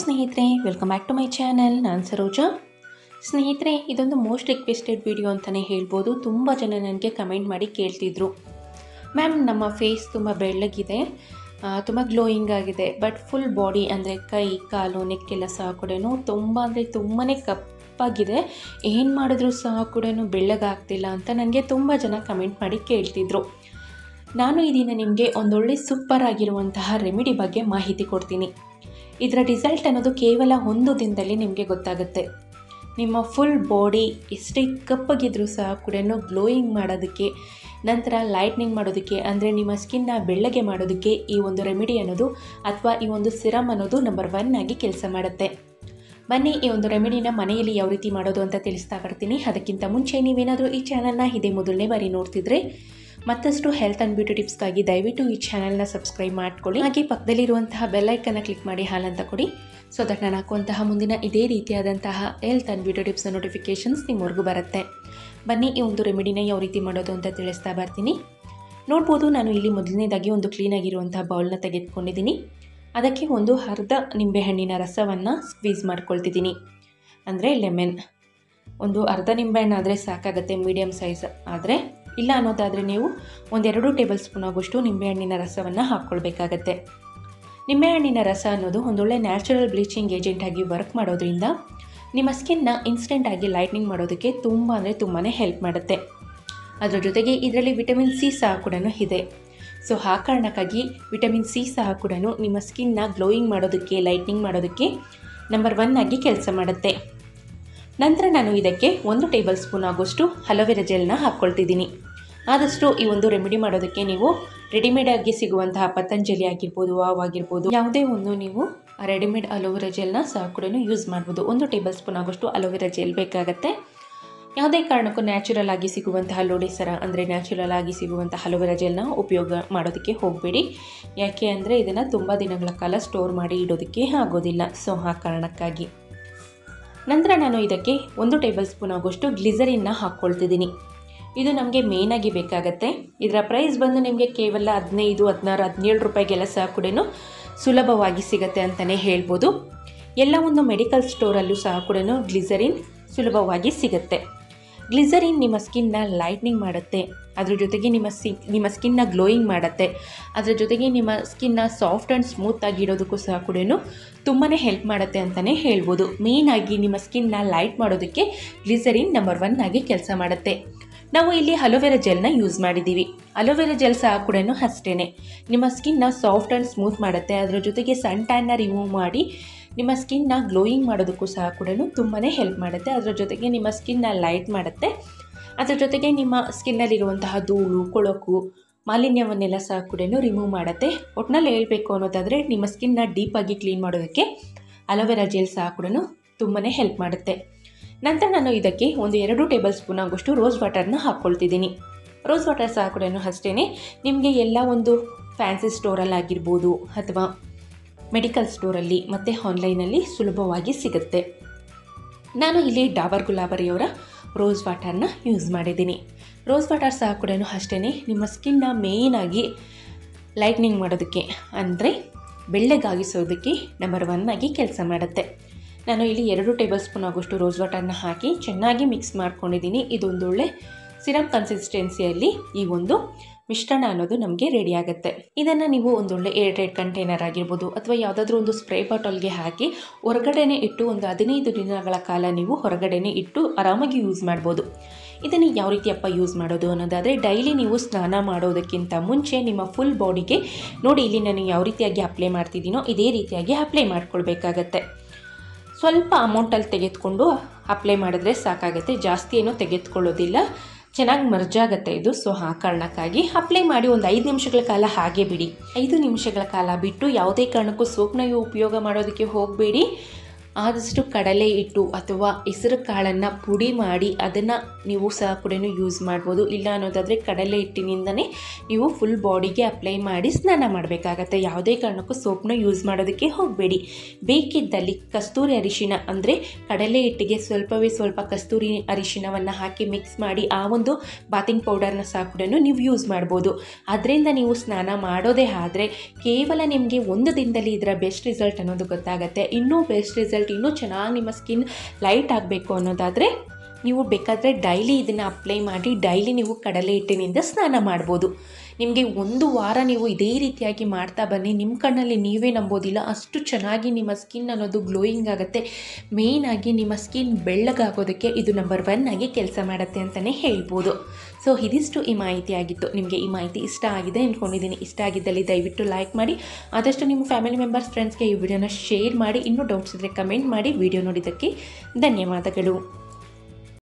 ಸ್ನೇಹಿತರೆ welcome back to my channel ನಾನು ಸರೋಜಾ ಸ್ನೇಹಿತರೆ ಇದೊಂದು ಮೋಸ್ಟ್ ರಿಕ್ವೆಸ್ಟೆಡ್ ವಿಡಿಯೋ ಅಂತಲೇ ಹೇಳ್ಬೋದು ತುಂಬ ಜನ ನನಗೆ ಕಮೆಂಟ್ ಮಾಡಿ ಕೇಳ್ತಿದ್ರು ಮ್ಯಾಮ್ ನಮ್ಮ ಫೇಸ್ ತುಂಬ ಬೆಳ್ಳಗಿದೆ ಆ, ತುಂಬ ಗ್ಲೋಯಿಂಗ್ ಆಗಿದೆ ಬಟ್ ಫುಲ್ ಬಾಡಿ ಅಂದರೆ ಕೈ ಕಾಲು ನೆಕ್ಕೆಲ್ಲ ಸಹ ಕೂಡ ತುಂಬ ಅಂದರೆ ತುಂಬಾ ಕಪ್ಪಾಗಿದೆ ಏನು ಮಾಡಿದ್ರೂ ಸಹ ಕೂಡ ಬೆಳ್ಳಗಾಗ್ತಿಲ್ಲ ಅಂತ ನನಗೆ ತುಂಬ ಜನ ಕಮೆಂಟ್ ಮಾಡಿ ಕೇಳ್ತಿದ್ರು ನಾನು ಈ ದಿನ ನಿಮಗೆ ಒಂದೊಳ್ಳೆ ಸೂಪರ್ ಆಗಿರುವಂತಹ ರೆಮಿಡಿ ಬಗ್ಗೆ ಮಾಹಿತಿ ಕೊಡ್ತೀನಿ ಇದರ ರಿಸಲ್ಟ್ ಅನ್ನೋದು ಕೇವಲ ಒಂದು ದಿನದಲ್ಲಿ ನಿಮಗೆ ಗೊತ್ತಾಗುತ್ತೆ ನಿಮ್ಮ ಫುಲ್ ಬಾಡಿ ಎಷ್ಟೇ ಕಪ್ಪಗಿದ್ರೂ ಸಹ ಕೂಡ ಗ್ಲೋಯಿಂಗ್ ಮಾಡೋದಕ್ಕೆ ನಂತರ ಲೈಟ್ನಿಂಗ್ ಮಾಡೋದಕ್ಕೆ ಅಂದರೆ ನಿಮ್ಮ ಸ್ಕಿನ್ನ ಬೆಳ್ಳಗೆ ಮಾಡೋದಕ್ಕೆ ಈ ಒಂದು ರೆಮಿಡಿ ಅನ್ನೋದು ಅಥವಾ ಈ ಒಂದು ಸಿರಮ್ ಅನ್ನೋದು ನಂಬರ್ ಒನ್ ಆಗಿ ಕೆಲಸ ಮಾಡುತ್ತೆ ಬನ್ನಿ ಈ ಒಂದು ರೆಮಿಡಿನ ಮನೆಯಲ್ಲಿ ಯಾವ ರೀತಿ ಮಾಡೋದು ಅಂತ ತಿಳಿಸ್ತಾ ಬರ್ತೀನಿ ಅದಕ್ಕಿಂತ ಮುಂಚೆ ನೀವೇನಾದರೂ ಈ ಚಾನಲ್ನ ಇದೇ ಮೊದಲನೇ ಬಾರಿ ನೋಡ್ತಿದ್ರೆ ಮತ್ತಷ್ಟು ಹೆಲ್ತ್ ಆ್ಯಂಡ್ ಬ್ಯೂಟಿ ಟಿಪ್ಸ್ಗಾಗಿ ದಯವಿಟ್ಟು ಈ ಚಾನಲ್ನ ಸಬ್ಸ್ಕ್ರೈಬ್ ಮಾಡ್ಕೊಳ್ಳಿ ಹಾಗೆ ಪಕ್ಕದಲ್ಲಿರುವಂತಹ ಬೆಲ್ಲೈಕನ್ನ ಕ್ಲಿಕ್ ಮಾಡಿ ಹಾಲಂತ ಕೊಡಿ ಸೊ ದಟ್ ನಾನು ಹಾಕುವಂತಹ ಮುಂದಿನ ಇದೇ ರೀತಿಯಾದಂತಹ ಹೆಲ್ತ್ ಆ್ಯಂಡ್ ಬ್ಯೂಟಿ ಟಿಪ್ಸ್ನ ನೋಟಿಫಿಕೇಷನ್ಸ್ ನಿಮ್ಮವರೆಗೂ ಬರುತ್ತೆ ಬನ್ನಿ ಈ ಒಂದು ರೆಮಿಡಿನ ಯಾವ ರೀತಿ ಮಾಡೋದು ಅಂತ ತಿಳಿಸ್ತಾ ಬರ್ತೀನಿ ನೋಡ್ಬೋದು ನಾನು ಇಲ್ಲಿ ಮೊದಲನೇದಾಗಿ ಒಂದು ಕ್ಲೀನಾಗಿರುವಂತಹ ಬೌಲ್ನ ತೆಗೆದುಕೊಂಡಿದ್ದೀನಿ ಅದಕ್ಕೆ ಒಂದು ಅರ್ಧ ನಿಂಬೆಹಣ್ಣಿನ ರಸವನ್ನು ಸ್ಕ್ವೀಸ್ ಮಾಡ್ಕೊಳ್ತಿದ್ದೀನಿ ಅಂದರೆ ಲೆಮನ್ ಒಂದು ಅರ್ಧ ನಿಂಬೆಹಣ್ಣು ಆದರೆ ಸಾಕಾಗುತ್ತೆ ಮೀಡಿಯಮ್ ಸೈಜ್ ಆದರೆ ಇಲ್ಲ ಅನ್ನೋದಾದರೆ ನೀವು ಒಂದೆರಡು ಟೇಬಲ್ ಸ್ಪೂನ್ ಆಗುವಷ್ಟು ನಿಂಬೆಹಣ್ಣಿನ ರಸವನ್ನು ಹಾಕ್ಕೊಳ್ಬೇಕಾಗತ್ತೆ ನಿಂಬೆಹಣ್ಣಿನ ರಸ ಅನ್ನೋದು ಒಂದೊಳ್ಳೆ ನ್ಯಾಚುರಲ್ ಬ್ಲೀಚಿಂಗ್ ಏಜೆಂಟ್ ಆಗಿ ವರ್ಕ್ ಮಾಡೋದ್ರಿಂದ ನಿಮ್ಮ ಸ್ಕಿನ್ನ ಇನ್ಸ್ಟೆಂಟಾಗಿ ಲೈಟ್ನಿಂಗ್ ಮಾಡೋದಕ್ಕೆ ತುಂಬ ಅಂದರೆ ತುಂಬಾ ಹೆಲ್ಪ್ ಮಾಡುತ್ತೆ ಅದರ ಜೊತೆಗೆ ಇದರಲ್ಲಿ ವಿಟಮಿನ್ ಸಿ ಸಹ ಕೂಡ ಇದೆ ಸೊ ಆ ಕಾರಣಕ್ಕಾಗಿ ವಿಟಮಿನ್ ಸಿ ಸಹ ಕೂಡ ನಿಮ್ಮ ಸ್ಕಿನ್ನ ಗ್ಲೋಯಿಂಗ್ ಮಾಡೋದಕ್ಕೆ ಲೈಟ್ನಿಂಗ್ ಮಾಡೋದಕ್ಕೆ ನಂಬರ್ ಒನ್ ಆಗಿ ಕೆಲಸ ಮಾಡುತ್ತೆ ನಂತರ ನಾನು ಇದಕ್ಕೆ ಒಂದು ಟೇಬಲ್ ಸ್ಪೂನ್ ಆಗೋಷ್ಟು ಅಲೋವೆರಾ ಜೆಲ್ನ ಹಾಕ್ಕೊಳ್ತಿದ್ದೀನಿ ಆದಷ್ಟು ಈ ಒಂದು ರೆಮಿಡಿ ಮಾಡೋದಕ್ಕೆ ನೀವು ರೆಡಿಮೇಡ್ ಆಗಿ ಸಿಗುವಂತಹ ಪತಂಜಲಿ ಆಗಿರ್ಬೋದು ವಾವ್ ಆಗಿರ್ಬೋದು ಯಾವುದೇ ಒಂದು ನೀವು ರೆಡಿಮೇಡ್ ಅಲೋವೆರಾ ಜೆಲ್ನ ಸಹ ಕೂಡ ಯೂಸ್ ಮಾಡ್ಬೋದು ಒಂದು ಟೇಬಲ್ ಸ್ಪೂನ್ ಆಗೋಷ್ಟು ಅಲೋವೆರಾ ಜೆಲ್ ಬೇಕಾಗತ್ತೆ ಯಾವುದೇ ಕಾರಣಕ್ಕೂ ನ್ಯಾಚುರಲ್ ಆಗಿ ಸಿಗುವಂತಹ ಲೋಡಿಸರ ಅಂದರೆ ನ್ಯಾಚುರಲ್ ಆಗಿ ಸಿಗುವಂತಹ ಅಲೋವೆರಾ ಜೆಲ್ನ ಉಪಯೋಗ ಮಾಡೋದಕ್ಕೆ ಹೋಗಬೇಡಿ ಯಾಕೆ ಅಂದರೆ ಇದನ್ನು ತುಂಬ ದಿನಗಳ ಕಾಲ ಸ್ಟೋರ್ ಮಾಡಿ ಇಡೋದಕ್ಕೆ ಆಗೋದಿಲ್ಲ ಸೊ ಆ ಕಾರಣಕ್ಕಾಗಿ ನಂತರ ನಾನು ಇದಕ್ಕೆ ಒಂದು ಟೇಬಲ್ ಸ್ಪೂನ್ ಆಗೋಷ್ಟು ಗ್ಲಿಸರಿನ್ನ ಹಾಕ್ಕೊಳ್ತಿದ್ದೀನಿ ಇದು ನಮಗೆ ಮೇಯ್ನಾಗಿ ಬೇಕಾಗತ್ತೆ ಇದರ ಪ್ರೈಸ್ ಬಂದು ನಿಮಗೆ ಕೇವಲ ಹದಿನೈದು ಹದಿನಾರು ಹದಿನೇಳು ರೂಪಾಯಿಗೆಲ್ಲ ಸಹ ಕೂಡ ಸುಲಭವಾಗಿ ಸಿಗುತ್ತೆ ಅಂತಲೇ ಹೇಳ್ಬೋದು ಎಲ್ಲ ಒಂದು ಮೆಡಿಕಲ್ ಸ್ಟೋರಲ್ಲೂ ಸಹ ಕೂಡ ಗ್ಲಿಸರಿನ್ ಸುಲಭವಾಗಿ ಸಿಗುತ್ತೆ ಗ್ಲಿಸರಿನ್ ನಿಮ್ಮ ಸ್ಕಿನ್ನ ಲೈಟ್ನಿಂಗ್ ಮಾಡುತ್ತೆ ಅದ್ರ ಜೊತೆಗೆ ನಿಮ್ಮ ಸಿ ನಿಮ್ಮ ಸ್ಕಿನ್ನ ಗ್ಲೋಯಿಂಗ್ ಮಾಡುತ್ತೆ ಅದ್ರ ಜೊತೆಗೆ ನಿಮ್ಮ ಸ್ಕಿನ್ನ ಸಾಫ್ಟ್ ಆ್ಯಂಡ್ ಸ್ಮೂತ್ ಆಗಿ ಇಡೋದಕ್ಕೂ ಸಹ ಕೂಡ ತುಂಬಾ ಹೆಲ್ಪ್ ಮಾಡುತ್ತೆ ಅಂತಲೇ ಹೇಳ್ಬೋದು ಮೇಯ್ನಾಗಿ ನಿಮ್ಮ ಸ್ಕಿನ್ನ ಲೈಟ್ ಮಾಡೋದಕ್ಕೆ ಗ್ಲಿಸರಿನ್ ನಂಬರ್ ಒನ್ ಆಗಿ ಕೆಲಸ ಮಾಡುತ್ತೆ ನಾವು ಇಲ್ಲಿ ಅಲೋವೆರಾ ಜೆಲ್ನ ಯೂಸ್ ಮಾಡಿದ್ದೀವಿ ಅಲೋವೆರಾ ಜೆಲ್ ಸಹ ಕೂಡ ಅಷ್ಟೇ ನಿಮ್ಮ ಸ್ಕಿನ್ನ ಸಾಫ್ಟ್ ಆ್ಯಂಡ್ ಸ್ಮೂತ್ ಮಾಡುತ್ತೆ ಅದರ ಜೊತೆಗೆ ಸನ್ ಟ್ಯಾನ್ನ ರಿಮೂವ್ ಮಾಡಿ ನಿಮ್ಮ ಸ್ಕಿನ್ನ ಗ್ಲೋಯಿಂಗ್ ಮಾಡೋದಕ್ಕೂ ಸಹ ಕೂಡ ತುಂಬಾ ಹೆಲ್ಪ್ ಮಾಡುತ್ತೆ ಅದರ ಜೊತೆಗೆ ನಿಮ್ಮ ಸ್ಕಿನ್ನ ಲೈಟ್ ಮಾಡುತ್ತೆ ಅದರ ಜೊತೆಗೆ ನಿಮ್ಮ ಸ್ಕಿನ್ನಲ್ಲಿರುವಂತಹ ಧೂಳು ಕೊಳಕು ಮಾಲಿನ್ಯವನ್ನೆಲ್ಲ ಸಹ ಕೂಡ ರಿಮೂವ್ ಮಾಡುತ್ತೆ ಒಟ್ಟಿನಲ್ಲಿ ಹೇಳಬೇಕು ಅನ್ನೋದಾದರೆ ನಿಮ್ಮ ಸ್ಕಿನ್ನ ಡೀಪಾಗಿ ಕ್ಲೀನ್ ಮಾಡೋದಕ್ಕೆ ಅಲೋವೆರಾ ಜೆಲ್ ಸಹ ಕೂಡ ತುಂಬಾ ಹೆಲ್ಪ್ ಮಾಡುತ್ತೆ ನಂತರ ನಾನು ಇದಕ್ಕೆ ಒಂದು ಎರಡು ಟೇಬಲ್ ಸ್ಪೂನ್ ಆಗೋಷ್ಟು ರೋಸ್ ವಾಟರ್ನ ಹಾಕ್ಕೊಳ್ತಿದ್ದೀನಿ ರೋಸ್ ವಾಟರ್ ಸಹ ಕೂಡ ಅಷ್ಟೇ ನಿಮಗೆ ಎಲ್ಲ ಒಂದು ಫ್ಯಾನ್ಸಿ ಸ್ಟೋರಲ್ಲಿ ಆಗಿರ್ಬೋದು ಅಥವಾ ಮೆಡಿಕಲ್ ಸ್ಟೋರಲ್ಲಿ ಮತ್ತು ಆನ್ಲೈನಲ್ಲಿ ಸುಲಭವಾಗಿ ಸಿಗುತ್ತೆ ನಾನು ಇಲ್ಲಿ ಡಾಬರ್ ಗುಲಾಬರಿಯವರ ರೋಸ್ ವಾಟರ್ನ ಯೂಸ್ ಮಾಡಿದ್ದೀನಿ ರೋಸ್ ವಾಟರ್ ಸಹ ಕೂಡ ಅಷ್ಟೇ ನಿಮ್ಮ ಸ್ಕಿನ್ನ ಮೇಯ್ನಾಗಿ ಲೈಟ್ನಿಂಗ್ ಮಾಡೋದಕ್ಕೆ ಅಂದರೆ ಬೆಳ್ಳಗಾಗಿಸೋದಕ್ಕೆ ನಂಬರ್ ಒನ್ ಆಗಿ ಕೆಲಸ ಮಾಡುತ್ತೆ ನಾನು ಇಲ್ಲಿ ಎರಡು ಟೇಬಲ್ ಸ್ಪೂನ್ ಆಗೋಷ್ಟು ರೋಸ್ ವಾಟರ್ನ ಹಾಕಿ ಚೆನ್ನಾಗಿ ಮಿಕ್ಸ್ ಮಾಡ್ಕೊಂಡಿದ್ದೀನಿ ಇದೊಂದೊಳ್ಳೆ ಸಿರಪ್ ಕನ್ಸಿಸ್ಟೆನ್ಸಿಯಲ್ಲಿ ಈ ಒಂದು ಮಿಶ್ರಣ ಅನ್ನೋದು ನಮಗೆ ರೆಡಿ ಆಗುತ್ತೆ ಇದನ್ನು ನೀವು ಒಂದೊಳ್ಳೆ ಏರ್ಟೈಟ್ ಕಂಟೈನರ್ ಆಗಿರ್ಬೋದು ಅಥವಾ ಯಾವುದಾದ್ರೂ ಒಂದು ಸ್ಪ್ರೇ ಬಾಟಲ್ಗೆ ಹಾಕಿ ಹೊರಗಡೆನೇ ಇಟ್ಟು ಒಂದು ಹದಿನೈದು ದಿನಗಳ ಕಾಲ ನೀವು ಹೊರಗಡೆನೇ ಇಟ್ಟು ಆರಾಮಾಗಿ ಯೂಸ್ ಮಾಡ್ಬೋದು ಇದನ್ನು ಯಾವ ರೀತಿಯಪ್ಪ ಯೂಸ್ ಮಾಡೋದು ಅನ್ನೋದಾದರೆ ಡೈಲಿ ನೀವು ಸ್ನಾನ ಮಾಡೋದಕ್ಕಿಂತ ಮುಂಚೆ ನಿಮ್ಮ ಫುಲ್ ಬಾಡಿಗೆ ನೋಡಿ ಇಲ್ಲಿ ನಾನು ಯಾವ ರೀತಿಯಾಗಿ ಅಪ್ಲೈ ಮಾಡ್ತಿದ್ದೀನೋ ಇದೇ ರೀತಿಯಾಗಿ ಅಪ್ಲೈ ಮಾಡ್ಕೊಳ್ಬೇಕಾಗತ್ತೆ ಸ್ವಲ್ಪ ಅಮೌಂಟಲ್ಲಿ ತೆಗೆದುಕೊಂಡು ಅಪ್ಲೈ ಮಾಡಿದ್ರೆ ಸಾಕಾಗುತ್ತೆ ಜಾಸ್ತಿ ಏನೂ ತೆಗೆದುಕೊಳ್ಳೋದಿಲ್ಲ ಚೆನ್ನಾಗಿ ಮರ್ಜಾಗತ್ತೆ ಇದು ಸೊ ಆ ಕಾರಣಕ್ಕಾಗಿ ಅಪ್ಲೈ ಮಾಡಿ ಒಂದು ಐದು ನಿಮಿಷಗಳ ಕಾಲ ಹಾಗೆ ಬಿಡಿ ಐದು ನಿಮಿಷಗಳ ಕಾಲ ಬಿಟ್ಟು ಯಾವುದೇ ಕಾರಣಕ್ಕೂ ಸೋಪ್ನ ಉಪಯೋಗ ಮಾಡೋದಕ್ಕೆ ಹೋಗಬೇಡಿ ಆದಷ್ಟು ಕಡಲೆ ಹಿಟ್ಟು ಅಥವಾ ಹೆಸರು ಕಾಳನ್ನು ಪುಡಿ ಮಾಡಿ ಅದನ್ನು ನೀವು ಸಹ ಕೂಡ ಯೂಸ್ ಮಾಡ್ಬೋದು ಇಲ್ಲ ಅನ್ನೋದಾದರೆ ಕಡಲೆ ಹಿಟ್ಟಿನಿಂದನೇ ನೀವು ಫುಲ್ ಬಾಡಿಗೆ ಅಪ್ಲೈ ಮಾಡಿ ಸ್ನಾನ ಮಾಡಬೇಕಾಗತ್ತೆ ಯಾವುದೇ ಕಾರಣಕ್ಕೂ ಸೋಪ್ನ ಯೂಸ್ ಮಾಡೋದಕ್ಕೆ ಹೋಗಬೇಡಿ ಬೇಕಿದ್ದಲ್ಲಿ ಕಸ್ತೂರಿ ಅರಿಶಿನ ಅಂದರೆ ಕಡಲೆ ಹಿಟ್ಟಿಗೆ ಸ್ವಲ್ಪವೇ ಸ್ವಲ್ಪ ಕಸ್ತೂರಿ ಅರಿಶಿನವನ್ನು ಹಾಕಿ ಮಿಕ್ಸ್ ಮಾಡಿ ಆ ಒಂದು ಬಾತಿಂಗ್ ಪೌಡರ್ನ ಸಹ ಕೂಡ ನೀವು ಯೂಸ್ ಮಾಡ್ಬೋದು ಅದರಿಂದ ನೀವು ಸ್ನಾನ ಮಾಡೋದೇ ಆದರೆ ಕೇವಲ ನಿಮಗೆ ಒಂದು ದಿನದಲ್ಲಿ ಇದರ ಬೆಸ್ಟ್ ರಿಸಲ್ಟ್ ಅನ್ನೋದು ಗೊತ್ತಾಗುತ್ತೆ ಇನ್ನೂ ಬೆಸ್ಟ್ ರಿಸಲ್ಟ್ ಇನ್ನೂ ಚೆನ್ನಾಗಿ ನಿಮ್ಮ ಸ್ಕಿನ್ ಲೈಟ್ ಆಗಬೇಕು ಅನ್ನೋದಾದರೆ ನೀವು ಬೇಕಾದರೆ ಡೈಲಿ ಇದನ್ನು ಅಪ್ಲೈ ಮಾಡಿ ಡೈಲಿ ನೀವು ಕಡಲೆ ಹಿಟ್ಟಿನಿಂದ ಸ್ನಾನ ಮಾಡ್ಬೋದು ನಿಮಗೆ ಒಂದು ವಾರ ನೀವು ಇದೇ ರೀತಿಯಾಗಿ ಮಾಡ್ತಾ ಬನ್ನಿ ನಿಮ್ಮ ಕಣ್ಣಲ್ಲಿ ನೀವೇ ನಂಬೋದಿಲ್ಲ ಅಷ್ಟು ಚೆನ್ನಾಗಿ ನಿಮ್ಮ ಸ್ಕಿನ್ ಅನ್ನೋದು ಗ್ಲೋಯಿಂಗ್ ಆಗುತ್ತೆ ಮೇಯ್ನಾಗಿ ನಿಮ್ಮ ಸ್ಕಿನ್ ಬೆಳ್ಳಗಾಗೋದಕ್ಕೆ ಇದು ನಂಬರ್ ಒನ್ ಆಗಿ ಕೆಲಸ ಮಾಡುತ್ತೆ ಅಂತಲೇ ಹೇಳ್ಬೋದು ಸೊ ಇದಿಷ್ಟು ಈ ಮಾಹಿತಿ ಆಗಿತ್ತು ನಿಮಗೆ ಈ ಮಾಹಿತಿ ಇಷ್ಟ ಆಗಿದೆ ಅಂದ್ಕೊಂಡಿದ್ದೀನಿ ಇಷ್ಟ ಆಗಿದ್ದಲ್ಲಿ ದಯವಿಟ್ಟು ಲೈಕ್ ಮಾಡಿ ಆದಷ್ಟು ನಿಮ್ಮ ಫ್ಯಾಮಿಲಿ ಮೆಂಬರ್ಸ್ ಫ್ರೆಂಡ್ಸ್ಗೆ ಈ ವಿಡಿಯೋನ ಶೇರ್ ಮಾಡಿ ಇನ್ನೂ ಡೌಟ್ಸ್ ಇದ್ದರೆ ಕಮೆಂಟ್ ಮಾಡಿ ವಿಡಿಯೋ ನೋಡಿದ್ದಕ್ಕೆ ಧನ್ಯವಾದಗಳು